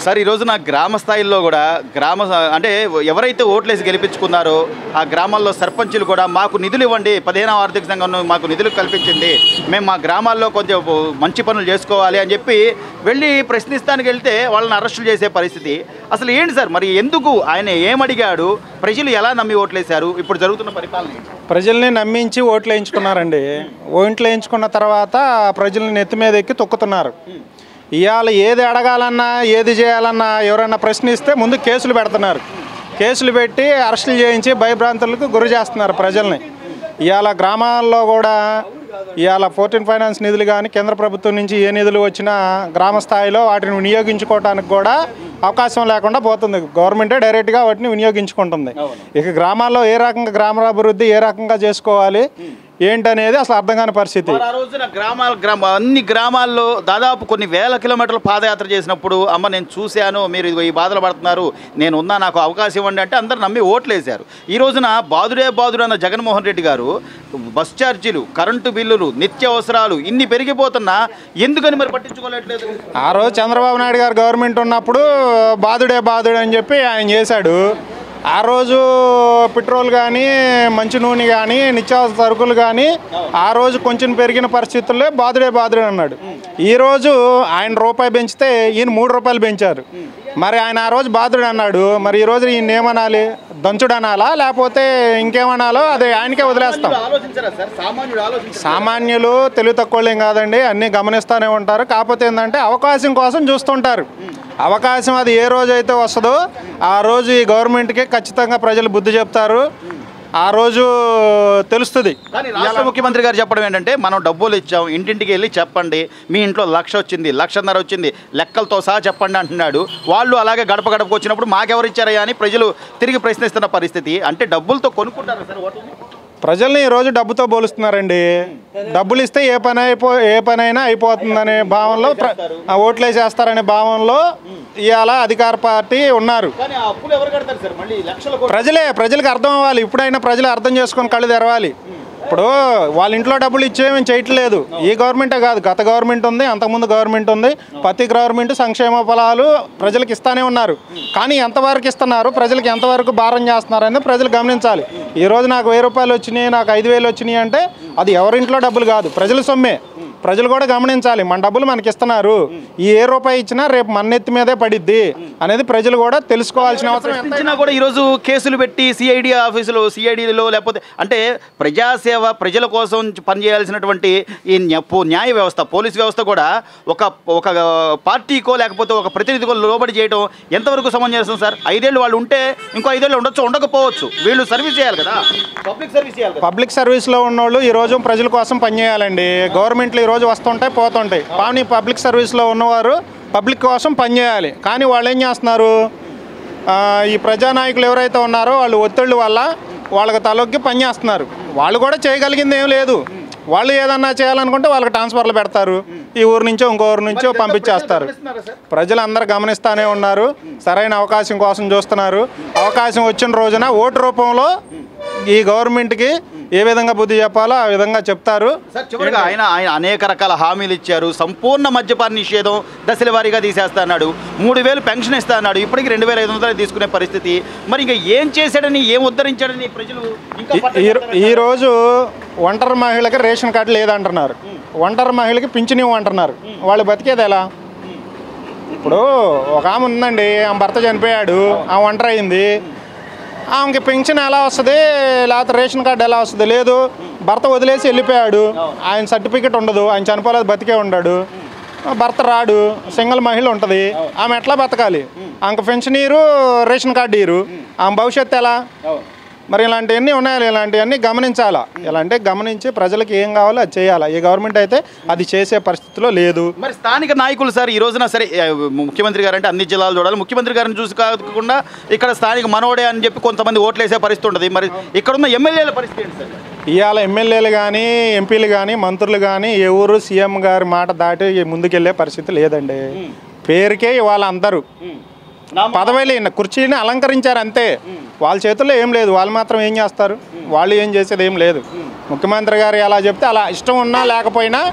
Sir ఈ రోజున గ్రామ స్థాయిలో కూడా గ్రామ అంటే ఎవరైతే ఓట్లేసి గెలిపించుకున్నారో ఆ గ్రామాల్లో సర్పంచులు కూడా మాకు నిధులు ఇవ్వండి పదిహేనవ ఆర్థిక సంఘం మాకు నిధులు కల్పించింది మేము మా గ్రామాల్లో కొంచెం మంచి పనులు చేసుకోవాలి అని చెప్పి వెళ్ళి ప్రశ్నిస్తానికి వెళ్తే వాళ్ళని అరెస్టులు చేసే పరిస్థితి అసలు ఏంటి సార్ మరి ఎందుకు ఆయన ఏమడిగాడు ప్రజలు ఎలా నమ్మి ఓట్లేశారు ఇప్పుడు జరుగుతున్న పరిపాలన ఏంటి? ప్రజల్ని నమ్మించి ఓట్లు వేయించుకున్నారండి ఓట్లు వేయించుకున్న తర్వాత ప్రజల్ని నెత్తి మీద ఎక్కి తొక్కుతున్నారు ఇవాళ ఏది అడగాలన్నా ఏది చేయాలన్నా ఎవరైనా ప్రశ్నిస్తే ముందు కేసులు పెడుతున్నారు కేసులు పెట్టి అరెస్టులు చేయించి భయభ్రాంతులకు గురి చేస్తున్నారు ప్రజల్ని ఇవాళ గ్రామాల్లో కూడా ఇవాళ ఫోర్టీన్ ఫైనాన్స్ నిధులు కానీ కేంద్ర ప్రభుత్వం నుంచి ఏ నిధులు వచ్చినా గ్రామ స్థాయిలో వాటిని వినియోగించుకోవడానికి కూడా అవకాశం లేకుండా పోతుంది గవర్నమెంటే డైరెక్ట్గా వాటిని వినియోగించుకుంటుంది ఇక గ్రామాల్లో ఏ రకంగా గ్రామాభివృద్ధి ఏ రకంగా చేసుకోవాలి ఏంటనేది అసలు అర్థం కాని పరిస్థితి మరి ఆ రోజున గ్రామాల గ్రామ అన్ని గ్రామాల్లో దాదాపు కొన్ని వేల కిలోమీటర్లు పాదయాత్ర చేసినప్పుడు అమ్మ నేను చూశాను మీరు ఇదిగో ఈ బాధలు పడుతున్నారు నేను ఉన్నా నాకు అవకాశం ఇవ్వండి అంటే అందరు నమ్మి ఓట్లేశారు ఈ రోజున బాదుడే బాదుడు అన్న జగన్మోహన్ రెడ్డి గారు బస్ ఛార్జీలు కరెంటు బిల్లులు నిత్యావసరాలు ఇన్ని పెరిగిపోతున్నా ఎందుకని మరి పట్టించుకోలేట్లేదు ఆ రోజు చంద్రబాబు నాయుడు గారు గవర్నమెంట్ ఉన్నప్పుడు బాధుడే బాధుడే అని చెప్పి ఆయన చేశాడు ఆ రోజు పెట్రోల్ కానీ మంచి నూనె కానీ నిత్యావసర సరుకులు కానీ ఆ రోజు కొంచెం పెరిగిన పరిస్థితుల్లో బాధుడే బాధుడే అన్నాడు ఈ రోజు ఆయన రూపాయి పెంచితే ఈయన మూడు రూపాయలు పెంచారు మరి ఆయన ఆ రోజు బాధుడు అన్నాడు మరి ఈ రోజు ఈయన ఏమనాలి దంచుడు అనాలా లేకపోతే ఇంకేమనాలో అది ఆయనకే వదిలేస్తాం ఆలోచించారా సార్ సామాన్యుడు ఆలోచించారు సామాన్యులు తెలివి తక్కువలేం కాదండి అన్నీ గమనిస్తూనే ఉంటారు కాకపోతే ఏంటంటే అవకాశం కోసం చూస్తుంటారు అవకాశం అది ఏ రోజు అయితే వస్తుందో ఆ రోజు ఈ గవర్నమెంట్కి ఖచ్చితంగా ప్రజలు బుద్ధి చెప్తారు ఆ రోజు తెలుస్తుంది కానీ రాష్ట్ర ముఖ్యమంత్రి గారు చెప్పడం ఏంటంటే మనం డబ్బులు ఇచ్చాం ఇంటింటికి వెళ్ళి చెప్పండి మీ ఇంట్లో లక్ష వచ్చింది లక్షన్నర వచ్చింది లెక్కలతో సహా చెప్పండి అంటున్నాడు వాళ్ళు అలాగే గడప గడపకు వచ్చినప్పుడు మాకెవరు ఇచ్చారయ్యా అని ప్రజలు తిరిగి ప్రశ్నిస్తున్న పరిస్థితి అంటే డబ్బులతో కొనుక్కుంటారు సార్ ఓట్లని ప్రజల్ని ఈ రోజు డబ్బుతో పోలుస్తున్నారండి డబ్బులు ఇస్తే ఏ పని అయిపో ఏ పని అయినా అయిపోతుందనే భావంలో ప్ర- ఆ ఓట్లేసేస్తారనే భావంలో ఇవాళ అధికార పార్టీ ఉన్నారు కానీ ఆ అప్పులు ఎవరు కడతారు సార్ మళ్ళీ లక్షల కోట్లు ప్రజలే ప్రజలకు అర్థం అవ్వాలి ఇప్పుడైనా ప్రజలు అర్థం చేసుకొని కళ్ళు తెరవాలి ఇప్పుడు వాళ్ళ ఇంట్లో డబ్బులు ఇచ్చేమేం చేయట్లేదు ఈ గవర్నమెంటే కాదు గత గవర్నమెంట్ ఉంది అంతకుముందు గవర్నమెంట్ ఉంది ప్రతి గవర్నమెంట్ సంక్షేమ ఫలాలు ప్రజలకు ఇస్తానే ఉన్నారు కానీ ఎంతవరకు ఇస్తున్నారు ప్రజలకు ఎంతవరకు భారం చేస్తున్నారు అనేది ప్రజలు గమనించాలి ఈ రోజు నాకు వెయ్యి రూపాయలు వచ్చినాయి నాకు ఐదు వేలు వచ్చినాయి అంటే అది ఎవరింట్లో డబ్బులు కాదు ప్రజల సొమ్మే ప్రజలు కూడా గమనించాలి మన డబ్బులు మనకి ఇస్తున్నారు ఈ ఏ రూపాయి ఇచ్చినా రేపు మన ఎత్తి మీదే పడిద్ది అనేది ప్రజలు కూడా తెలుసుకోవాల్సిన అవసరం ఎంతైనా ప్రశ్నించినా కూడా ఈరోజు కేసులు పెట్టి సిఐడి ఆఫీసులో సిఐడిలో లేకపోతే అంటే ప్రజాసేవ ప్రజల కోసం పనిచేయాల్సినటువంటి ఈ న్యా- పో- న్యాయ వ్యవస్థ పోలీస్ వ్యవస్థ కూడా ఒక ఒక పార్టీకో లేకపోతే ఒక ప్రతినిధికో లోబడి చేయడం ఎంతవరకు సమంజసం సార్ ఐదేళ్ళు వాళ్ళు ఉంటే ఇంకో ఐదేళ్ళు ఉండొచ్చు ఉండకపోవచ్చు వీళ్ళు సర్వీస్ చేయాలి కదా పబ్లిక్ సర్వీస్ చేయాలి కదా పబ్లిక్ సర్వీస్లో ఉన్నోళ్ళు ఈ రోజు ప్రజల కోసం పనిచేయాలండి గవర్నమెంట్లు ఈ రోజు వస్తుంటాయి పోతుంటాయి కానీ పబ్లిక్ సర్వీస్లో ఉన్నవారు పబ్లిక్ కోసం పనిచేయాలి కానీ వాళ్ళు ఏం చేస్తున్నారు ఆ, ఈ ప్రజానాయకులు ఎవరైతే ఉన్నారో వాళ్ళు ఒత్తిళ్ళ వల్ల వాళ్ళకి తలొగ్గి పనిచేస్తున్నారు వాళ్ళు కూడా చేయగలిగింది ఏం లేదు వాళ్ళు ఏదన్నా చేయాలనుకుంటే వాళ్ళకి ట్రాన్స్ఫర్లు పెడతారు ఈ ఊరు నుంచో ఇంకో ఊరు నుంచో పంపించేస్తారు ప్రజలు అందరు గమనిస్తూనే ఉన్నారు సరైన అవకాశం కోసం చూస్తున్నారు అవకాశం వచ్చిన రోజున ఓటు రూపంలో ఈ గవర్నమెంట్కి ఏ విధంగా బుద్ధి చెప్పాలో ఆ విధంగా చెప్తారు సార్ చివరిగా ఆయన ఆయన అనేక రకాల హామీలు ఇచ్చారు సంపూర్ణ మద్యపాన నిషేధం దశల వారీగా తీసేస్తా అన్నాడు మూడు వేలు పెన్షన్ ఇస్తా అన్నాడు ఇప్పటికి రెండు వేల ఐదు వందలు తీసుకునే పరిస్థితి మరి ఇంకా ఏం చేశాడని ఏం ఉద్ధరించాడని ప్రజలు ఇంకా ఈ- ఈ- ఈ రోజు ఒంటరి మహిళకి రేషన్ కార్డు లేదంటున్నారు ఒంటరి మహిళకి పింఛన్ ఇవ్వంటున్నారు వాళ్ళు బతికేది ఎలా ఇప్పుడు ఒక ఆమె ఉందండి ఆమె భర్త చనిపోయాడు ఆమె ఒంటరి అయింది ఆమెకి పెన్షన్ ఎలా వస్తుంది లేకపోతే రేషన్ కార్డు ఎలా వస్తుంది లేదు భర్త వదిలేసి వెళ్ళిపోయాడు ఆయన సర్టిఫికెట్ ఉండదు ఆయన చనిపోలేదు బతికే ఉన్నాడు భర్త రాడు సింగిల్ మహిళ ఉంటుంది ఆమె ఎట్లా బతకాలి ఆమెకు పెన్షన్ ఇరు రేషన్ కార్డు ఇరు ఆమె భవిష్యత్తు ఎలా మరి ఇలాంటివన్నీ ఉన్నాయి ఇలాంటివన్నీ గమనించాలా ఇలాంటి గమనించి ప్రజలకు ఏం కావాలో అది చేయాలా ఈ గవర్నమెంట్ అయితే అది చేసే పరిస్థితిలో లేదు మరి స్థానిక నాయకులు సార్ ఈ రోజున సరే ఏ, ముఖ్యమంత్రి గారు అంటే అన్ని జిల్లాలు చూడాలి ముఖ్యమంత్రి గారిని చూసి కాకుండా ఇక్కడ స్థానిక మనోడే అని చెప్పి కొంతమంది ఓట్లు వేసే పరిస్థితి ఉంటుంది మరి ఇక్కడ ఉన్న ఎమ్మెల్యేల పరిస్థితి ఏంటి సార్ ఇవాళ ఎమ్మెల్యేలు కానీ ఎంపీలు కానీ మంత్రులు కానీ ఏ ఊరు సీఎం గారి మాట దాటి ముందుకెళ్ళే పరిస్థితి లేదండి పేరుకే ఇవాళ అందరూ పదవిని కుర్చీని అలంకరించారు అంతే వాళ్ళ చేతుల్లో ఏం లేదు వాళ్ళు మాత్రం ఏం చేస్తారు వాళ్ళు ఏం చేసేది ఏం లేదు ముఖ్యమంత్రి గారు ఎలా చెప్తే అలా ఇష్టం ఉన్నా లేకపోయినా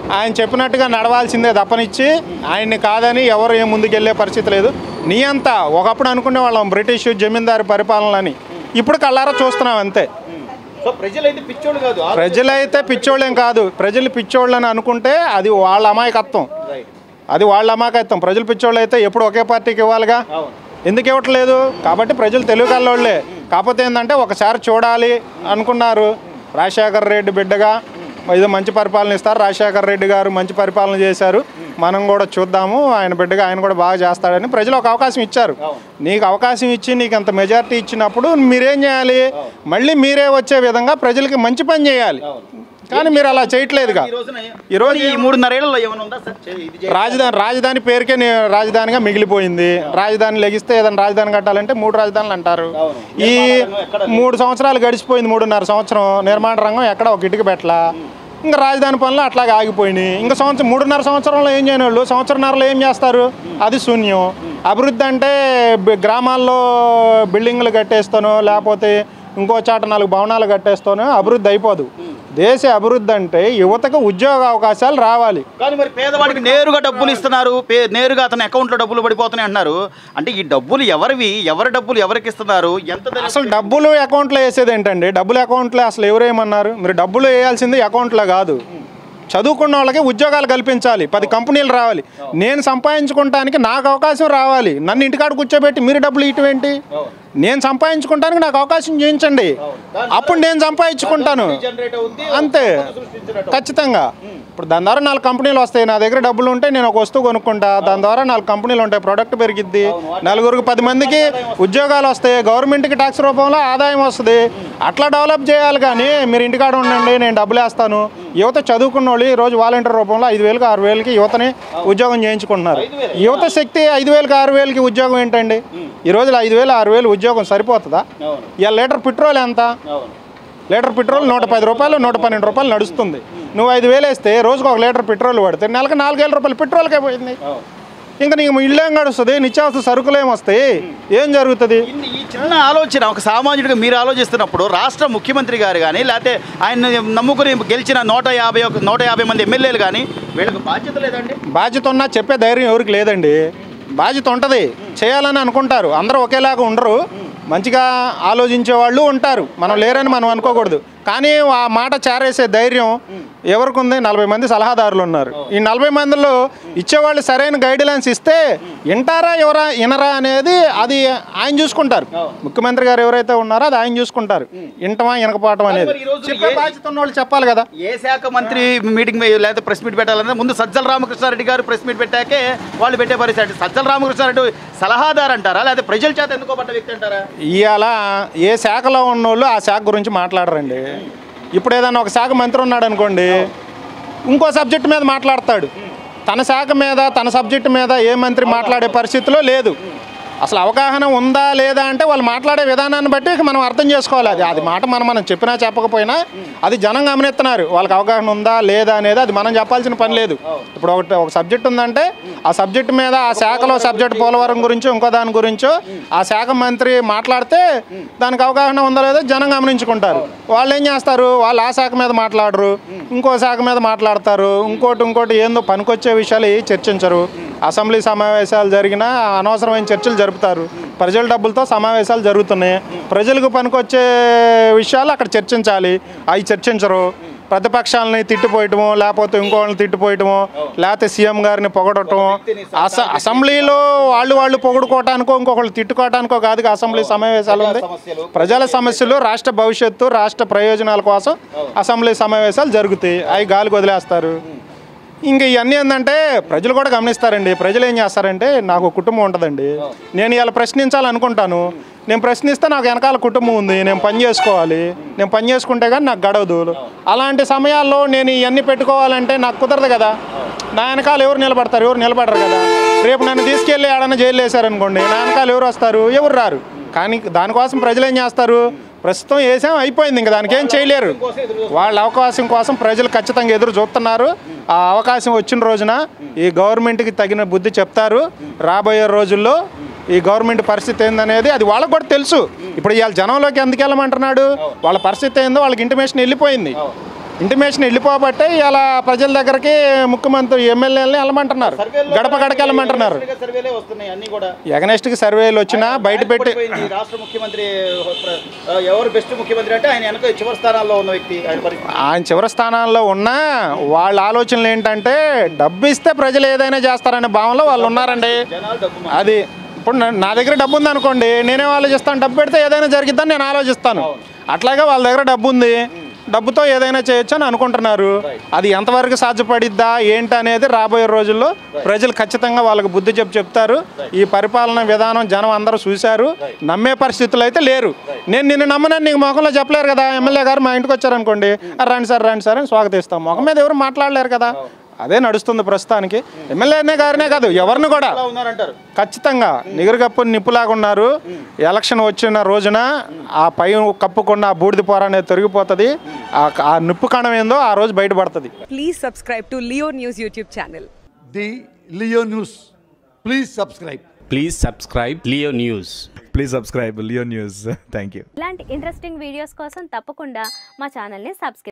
ఆయన చెప్పినట్టుగా నడవాల్సిందే తప్పనిచ్చి ఆయన్ని కాదని ఎవరు ఏం ముందుకెళ్ళే పరిస్థితి లేదు నీ అంతా ఒకప్పుడు అనుకునే వాళ్ళం బ్రిటిష్ జమీందారు పరిపాలనని ఇప్పుడు కళ్ళారా చూస్తున్నాం అంతే సో ప్రజలైతే పిచ్చోళ్ళు కాదు ప్రజలైతే పిచ్చోళ్ళేం కాదు ప్రజలు పిచ్చోళ్ళని అనుకుంటే అది వాళ్ళ అమాయకత్వం రైట్ అది వాళ్ళ అమాయకత్వం ప్రజలు పిచ్చోళ్ళు అయితే ఎప్పుడు ఒకే పార్టీకి ఇవ్వాలిగా అవును ఎందుకు ఇవ్వట్లేదు కాబట్టి ప్రజలు తెలుగు కల్లోళ్ళే కాకపోతే ఏంటంటే ఒకసారి చూడాలి అనుకున్నారు రాజశేఖర రెడ్డి బిడ్డగా ఏదో మంచి పరిపాలన ఇస్తారు రాజశేఖర రెడ్డి గారు మంచి పరిపాలన చేశారు మనం కూడా చూద్దాము ఆయన బిడ్డగా ఆయన కూడా బాగా చేస్తాడని ప్రజలు ఒక అవకాశం ఇచ్చారు నీకు అవకాశం ఇచ్చి నీకు అంత మెజారిటీ ఇచ్చినప్పుడు మీరేం చేయాలి మళ్ళీ మీరే వచ్చే విధంగా ప్రజలకి మంచి పని చేయాలి కానీ మీరు అలా చేయట్లేదుగా ఈ రోజున ఈ రోజు ఈ మూడున్నరేళ్లలో ఏమైనా ఉందా సార్ చే- ఇది చే- రాజధాని రాజధాని పేరుకే నే- రాజధానిగా మిగిలిపోయింది రాజధాని లెగిస్తే ఏదైనా రాజధాని కట్టాలంటే మూడు రాజధానులు అంటారు అవును. ఈ నిర్మాణ రంగం ఎక్కడ లేదు. మూడు సంవత్సరాలు గడిచిపోయింది మూడున్నర సంవత్సరం నిర్మాణ రంగం ఎక్కడ ఒక ఇటుక పెట్టలా ఇంకా రాజధాని పనులు అట్లాగే ఆగిపోయినాయి ఇంకా సంవత్సరం మూడున్నర సంవత్సరంలో ఏం చేయని వాళ్ళు సంవత్సరంన్నరలో ఏం చేస్తారు అది శూన్యం అభివృద్ధి అంటే బి- గ్రామాల్లో బిల్డింగ్లు కట్టేస్తానో లేకపోతే ఇంకో చాట నాలుగు భవనాలు కట్టేస్తానో అభివృద్ధి అయిపోదు దేశ అభివృద్ధి అంటే యువతకు ఉద్యోగ అవకాశాలు రావాలి కానీ మరి పేదవాడికి నేరుగా డబ్బులు ఇస్తున్నారు పే- నేరుగా అతని అకౌంట్లో డబ్బులు పడిపోతున్నాయి అంటున్నారు అంటే ఈ డబ్బులు ఎవరివి ఎవరి డబ్బులు ఎవరికి ఇస్తున్నారు ఎంత ధర- అసలు డబ్బులు అకౌంట్లో వేసేది ఏంటండి డబ్బులు అకౌంట్లో అసలు ఎవరేమన్నారు మీరు డబ్బులు వేయాల్సింది అకౌంట్లో కాదు చదువుకున్న వాళ్ళకి ఉద్యోగాలు కల్పించాలి పది కంపెనీలు రావాలి నేను సంపాదించుకుంటానికి నాకు అవకాశం రావాలి నన్ను ఇంటికాడ కూర్చోబెట్టి మీరు డబ్బులు ఇటువంటి నేను సంపాదించుకుంటానికి నాకు అవకాశం చేయించండి అప్పుడు నేను సంపాదించుకుంటాను జనరేట్ అవుద్ది అంతే సృష్టించినట్టు. ఖచ్చితంగా ఇప్పుడు దాని ద్వారా నాలుగు కంపెనీలు వస్తాయి నా దగ్గర డబ్బులు ఉంటే నేను ఒక వస్తువు కొనుక్కుంటా దాని ద్వారా నాలుగు కంపెనీలు ఉంటాయి ప్రొడక్ట్ పెరిగిద్ది నలుగురికి పది మందికి ఉద్యోగాలు వస్తాయి గవర్నమెంట్కి ట్యాక్స్ రూపంలో ఆదాయం వస్తుంది అట్లా డెవలప్ చేయాలి కానీ మీరు ఇంటికాడ ఉండండి నేను డబ్బులు వేస్తాను యువత చదువుకున్న వాళ్ళు ఈ రోజు వాలంటీర్ రూపంలో ఐదు వేలకు ఆరు వేలకి యువతని ఉద్యోగం చేయించుకుంటున్నారు యువత శక్తి ఐదు వేలకు ఆరు వేలకి ఉద్యోగం ఏంటండి ఈ రోజులో ఐదు వేలు ఆరు వేలు ఉద్యోగం సరిపోతుందా అవును ఇవాళ లీటర్ పెట్రోల్ ఎంత అవును లీటర్ పెట్రోల్ నూట పది రూపాయలు నూట పన్నెండు రూపాయలు నడుస్తుంది నువ్వు ఐదు వేలు వేస్తే రోజుకు ఒక లీటర్ పెట్రోల్ పడితే నెలకు నాలుగేల రూపాయలు పెట్రోల్కే పోయింది అవును ఇంకా నీకు ఇల్లు ఏం గడుస్తుంది నిత్యావసర సరుకులు ఏం వస్తాయి ఏం జరుగుతుంది ఇన్ని- ఈ చిన్న ఆలోచన ఒక సామాన్యుడిగా మీరు ఆలోచిస్తున్నప్పుడు రాష్ట్ర ముఖ్యమంత్రి గారు కానీ లేకపోతే ఆయన నమ్ముకుని గెలిచిన నూట యాభై ఒక నూట యాభై మంది ఎమ్మెల్యేలు కానీ వీళ్ళకి బాధ్యత లేదండి బాధ్యత ఉన్నా చెప్పే ధైర్యం ఎవరికి లేదండి బాధ్యత ఉంటుంది చేయాలని అనుకుంటారు అందరూ ఒకేలాగా ఉండరు మంచిగా ఆలోచించే వాళ్ళు ఉంటారు మనం లేరని మనం అనుకోకూడదు కానీ ఆ మాట చేరేసే ధైర్యం ఎవరికి ఉంది నలభై మంది సలహాదారులు ఉన్నారు ఈ నలభై మందిలో ఇచ్చేవాళ్ళు సరైన గైడ్లైన్స్ ఇస్తే వింటారా ఎవరా వినరా అనేది అది ఆయన చూసుకుంటారు ముఖ్యమంత్రి గారు ఎవరైతే ఉన్నారో అది ఆయన చూసుకుంటారు వింటమా వినకపోవటం అనేది మరి ఈ రోజు చెప్పే ఏ- బాధ్యత ఉన్న వాళ్ళు చెప్పాలి కదా ఏ శాఖ మంత్రి మీటింగ్ మీ- లేకపోతే ప్రెస్ మీట్ పెట్టాలంటే ముందు సజ్జల రామకృష్ణారెడ్డి గారు ప్రెస్ మీట్ పెట్టాకే వాళ్ళు పెట్టే పరిస్థితి సజ్జల రామకృష్ణారెడ్డి సలహాదారు అంటారా లేకపోతే ప్రజల చేత ఎన్నుకోబడ్డ వ్యక్తి అంటారా ఇవాళ ఏ శాఖలో ఉన్నోళ్ళు ఆ శాఖ గురించి మాట్లాడరండి ఇప్పుడు ఏదైనా ఒక శాఖ మంత్రి ఉన్నాడు అనుకోండి ఇంకో సబ్జెక్ట్ మీద మాట్లాడతాడు తన శాఖ మీద తన సబ్జెక్ట్ మీద ఏ మంత్రి మాట్లాడే పరిస్థితిలో లేదు అసలు అవగాహన ఉందా లేదా అంటే వాళ్ళు మాట్లాడే విధానాన్ని బట్టి మనం అర్థం చేసుకోవాలి అది అది మాట మనం మనం చెప్పినా చెప్పకపోయినా అది జనం గమనిస్తున్నారు వాళ్ళకి అవగాహన ఉందా లేదా అనేది అది మనం చెప్పాల్సిన పని లేదు ఇప్పుడు ఒకటి ఒక సబ్జెక్ట్ ఉందంటే ఆ సబ్జెక్ట్ మీద ఆ శాఖలో సబ్జెక్ట్ పోలవరం గురించో ఇంకో దాని గురించో ఆ శాఖ మంత్రి మాట్లాడితే దానికి అవగాహన ఉందా లేదో జనం గమనించుకుంటారు వాళ్ళు ఏం చేస్తారు వాళ్ళు ఆ శాఖ మీద మాట్లాడరు ఇంకో శాఖ మీద మాట్లాడతారు ఇంకోటి ఇంకోటి ఏందో పనికొచ్చే విషయాలు ఏవి చర్చించరు అసెంబ్లీ సమావేశాలు జరిగినా అనవసరమైన చర్చలు జరుపుతారు ప్రజల డబ్బులతో సమావేశాలు జరుగుతున్నాయి ప్రజలకు పనికొచ్చే విషయాలు అక్కడ చర్చించాలి అవి చర్చించరు ప్రతిపక్షాలని తిట్టిపోయటము లేకపోతే ఇంకోళ్ళని తిట్టిపోయటము లేకపోతే సీఎం గారిని పొగడటం అస అసెంబ్లీలో వాళ్ళు వాళ్ళు పొగుడుకోవటానికో ఇంకొకళ్ళు తిట్టుకోవటానికో కాదు అసెంబ్లీ సమావేశాలు ఉంది సమస్యలు ప్రజల సమస్యలు రాష్ట్ర భవిష్యత్తు రాష్ట్ర ప్రయోజనాల కోసం అసెంబ్లీ సమావేశాలు జరుగుతాయి అవి గాలికి వదిలేస్తారు ఇంకా ఇవన్నీ ఏంటంటే ప్రజలు కూడా గమనిస్తారండి ప్రజలు ఏం చేస్తారంటే నాకు ఒక కుటుంబం ఉంటుందండి నేను ఇలా ప్రశ్నించాలనుకుంటాను నేను ప్రశ్నిస్తే నాకు వెనకాల కుటుంబం ఉంది నేను పని చేసుకోవాలి నేను పని చేసుకుంటే కానీ నాకు గడవదు అలాంటి సమయాల్లో నేను ఇవన్నీ పెట్టుకోవాలంటే నాకు కుదరదు కదా నా వెనకాల ఎవరు నిలబడతారు ఎవరు నిలబడరు కదా రేపు నన్ను తీసుకెళ్ళి ఏడన్నా జైలు వేశారనుకోండి నా వెనకాల ఎవరు వస్తారు ఎవరు రారు కానీ దానికోసం ప్రజలు ఏం చేస్తారు ప్రస్తుతం వేసాం అయిపోయింది ఇంకా దానికి ఏం చేయలేరు వాళ్ళ అవకాశం కోసం ప్రజలు ఖచ్చితంగా ఎదురు చూస్తున్నారు ఆ అవకాశం వచ్చిన రోజున ఈ గవర్నమెంట్కి తగిన బుద్ధి చెప్తారు రాబోయే రోజుల్లో ఈ గవర్నమెంట్ పరిస్థితి ఏందనేది అది వాళ్ళకి కూడా తెలుసు ఇప్పుడు ఇవాళ జనంలోకి ఎందుకు వెళ్ళమంటున్నాడు వాళ్ళ పరిస్థితి ఏందో వాళ్ళకి ఇంటిమేషన్ వెళ్ళిపోయింది ఇంటిమేషన్ వెళ్ళిపోబట్టే ఇలా ప్రజల దగ్గరికి ముఖ్యమంత్రి ఎమ్మెల్యేలని వెళ్ళమంటున్నారు సర్వేల్లో గడప గడక వెళ్ళమంటున్నారు ఎగనెస్ట్గా సర్వేలే వస్తున్నాయి అన్ని కూడా ఎగనెస్ట్కి సర్వేలు వచ్చినా బయట పెట్టి పడిపోయింది. రాష్ట్ర ముఖ్యమంత్రి ఆ, ఎవరు బెస్ట్ ముఖ్యమంత్రి అంటే ఆయన వెనక చివరి స్థానాల్లో ఉన్న వ్యక్తి ఆయన పరిస్థితి ఆయన చివరి స్థానాల్లో ఉన్నా వాళ్ళ ఆలోచనలు ఏంటంటే డబ్బు ఇస్తే ప్రజలు ఏదైనా చేస్తారనే భావనలో వాళ్ళు ఉన్నారండి జనాలు డబ్బు మా- అది ఇప్పుడు నా- నా దగ్గర డబ్బు ఉంది అనుకోండి నేనేం ఆలోచిస్తాను డబ్బు పెడితే ఏదైనా జరిగిద్దని నేను ఆలోచిస్తాను అట్లాగే వాళ్ళ దగ్గర డబ్బు ఉంది డబ్బుతో ఏదైనా చేయొచ్చు అని అనుకుంటున్నారు అది ఎంతవరకు సాధ్యపడిద్దా ఏంటి అనేది రాబోయే రోజుల్లో ప్రజలు ఖచ్చితంగా వాళ్ళకి బుద్ధి చెప్పి చెప్తారు ఈ పరిపాలన విధానం జనం అందరూ చూశారు నమ్మే పరిస్థితులు అయితే లేరు నేను నిన్ను నమ్మనని నీకు మొఖంలో చెప్పలేరు కదా ఎమ్మెల్యే గారు మా ఇంటికి వచ్చారనుకోండి "ఆ, రండి సార్ రండి సార్ అని స్వాగతిస్తాం మొఖం మీద ఎవరు మాట్లాడలేరు కదా అదే నడుస్తుంది ప్రస్తుతానికి ఎమ్మెల్యేనే గారినే కాదు ఎవరిని కూడా అలా ఉన్నారంటారు ఖచ్చితంగా నిగరగప్పు నిప్పులాగా ఉన్నారు ఎలక్షన్ వచ్చిన రోజున ఆ పై కప్పుకున్న ఆ బూడిద పోర అనేది తొలగిపోతుంది ఆ- ఆ నిప్పు కణం ఏందో ఆ రోజు బయటపడుతుంది Please subscribe to Leo News YouTube channel. the Leo News. Please subscribe. Please subscribe Leo News. Please subscribe Leo News thank you ఇలాంటి ఇంట్రెస్టింగ్ వీడియోస్ కోసం తప్పకుండా మా ఛానల్ని సబ్స్క్రైబ్